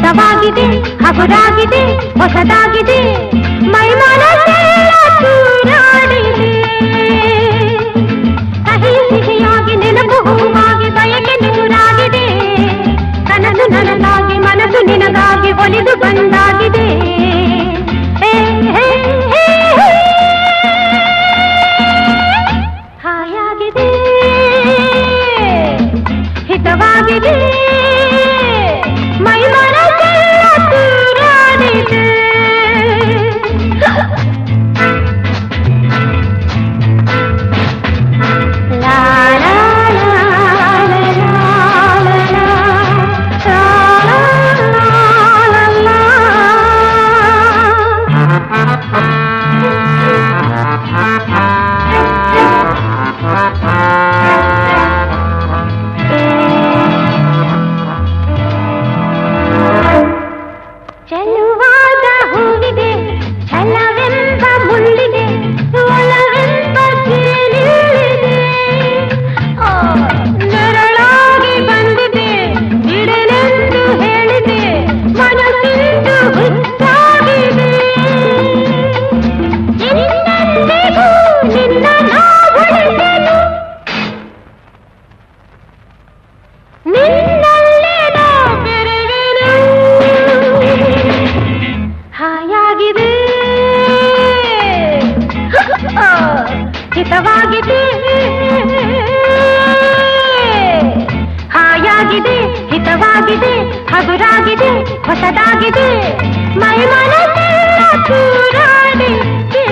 ಹಿತವಾಗಿದೆ ಹಗುರಾಗಿದೆ ಹೊಸದಾಗಿದೆ ಮೈಮನಸ್ಸೆಲ್ಲ ತೂರಾಡಿದೆ ಕಹಿ ಸಿಹಿಯಾಗಿ ನೆನಪು ಹೂವಾಗಿ ಬಯಕೆ ನೂರಾಗಿದೆ ಕನಸು ನನಗಾಗಿ ಮನಸ್ಸು ನಿನಗಾಗಿ ಒಲಿದು ಬಂದಾಗಿದೆ ಹೇ, ಹೇ, ಹೇ, ಹೇ. ಹಾಯಾಗಿದೆ ಹಿತವಾಗಿದೆ ಮೈ ಮನಸ್ಸೆಲ್ಲ ತೂರಾಡಿದೆ ಲಾ ಲಾ ಲಾ ಲಾ ಲಾ ಲಾ ಲಾ ಲಾ ಲಾ ಚೆಲುವಾದ ಹೂವಿದೆ ಛಲವೆಂಬ ಮುಳ್ಳಿದೆ ಒಲವೆಂಬ ಜೇನಿದೆ ಆ, ನೆರಳಾಗಿ ಬಂದಿದೆ ಬಿಡಲೆಂದು ಹೇಳಿದೆ ಮನಸ್ಸಿಂದು ಹುಚ್ಚಾಗಿದೆ ನಿನ್ನೆಂದಿಗೂ ನಿನ್ನ ನಾ ಉಳಿಸಲು ನಿನ್ನಲ್ಲೇ ನಾ ಬೆರೆವೆನು ಹಾಯಾಗಿದೆ ಆ, ಹಿತವಾಗಿದೆ ಹಾಯಾಗಿದೆ ಹಿತವಾಗಿದೆ ಹಗುರಾಗಿದೆ ಹೊಸದಾಗಿದೆ ಮೈ ಮನಸ್ಸೆಲ್ಲ ತೂರಾಡಿದೆ